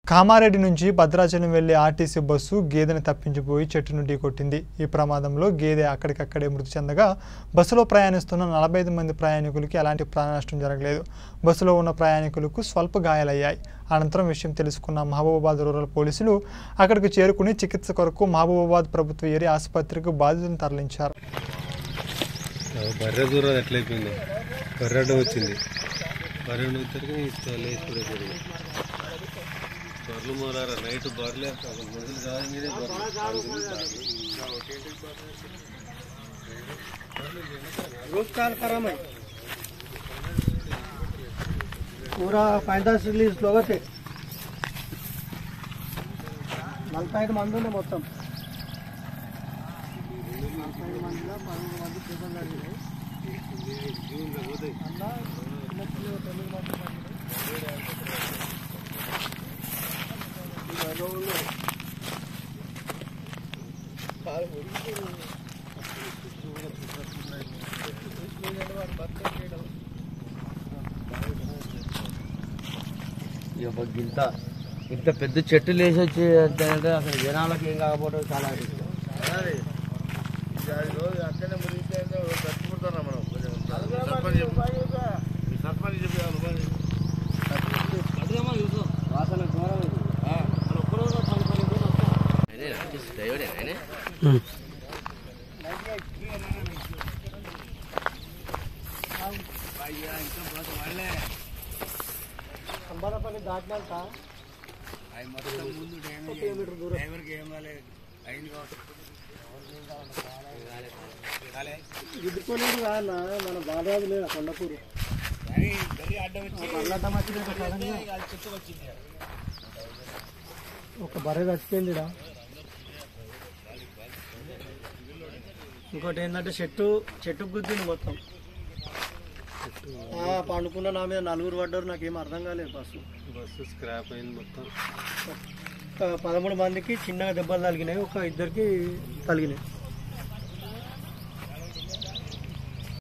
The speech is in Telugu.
కామారెడ్డి నుంచి భద్రాచలం వెళ్లే ఆర్టీసీ బస్సు గేదెని తప్పించిపోయి చెట్టును ఢీకొట్టింది ఈ ప్రమాదంలో గేదె అక్కడికక్కడే మృతి చెందగా బస్సులో ప్రయాణిస్తున్న నలభై ఐదు మంది ప్రయాణికులకి ఎలాంటి ప్రాణనష్టం జరగలేదు బస్సులో ఉన్న ప్రయాణికులకు స్వల్ప గాయాలయ్యాయి అనంతరం విషయం తెలుసుకున్న మహబూబాబాద్ రూరల్ పోలీసులు అక్కడికి చేరుకుని చికిత్స కొరకు మహబూబాబాద్ ప్రభుత్వ ఏరియా ఆసుపత్రికి బాధితులను తరలించారు బర్రె దూరం ఎట్లయిపోయింది బర్రె అడ్డం వచ్చింది బర్రె అడ్డం వచ్చరికి లేచిపోయి జరిగింది బర్రెలు మోరారా నైట్ బర్రెలే అసలు మొదలు కాదు మీదే रोज काल करा मैं पूरा पैंतालीस రిలీజ్ లోగతే నలభై ఐదు మంది ఉండే మొత్తం నలభై ఐదు మందిలో పదమూడు మంది దెబ్బలు తగిలినాయి. అందులో చిన్న పిల్లలు తొమ్మిది మంది తగిలినాయి. ఈ బయలులో కాలు మురిగి ఇక ఇంత ఇంత పెద్ద చెట్టు లేచి వచ్చి అంటే అసలు జనాలకు ఏం కాకపోవడం చాలా వాసన ఘోరం ఇది. అసలు ఒక్కరోజు పది పది రోజులు వస్తాయి. అంబాలపల్లి దాటినాక ఒక కిలోమీటర్ దూరం గిద్దుకోలేదు కాదన్న మన బాలరాజు లేదా కొండపూరు అల్లటం వచ్చింది సడన్గా ఒక బర్రె చచ్చిపోయింది ఈడ. ఇంకోటి ఏంటంటే చెట్టు చెట్టుకు గుద్దింది మొత్తం ఆ, పండుకున్న నా మీద నలుగురు పడ్డారు నాకేం అర్థం కాలేదు బస్సు బస్సు స్క్రాప్ అయింది మొత్తం ఒక పదమూడు మందికి చిన్నగా దెబ్బలు తగిలినాయి ఒక ఇద్దరికి తగిలినాయి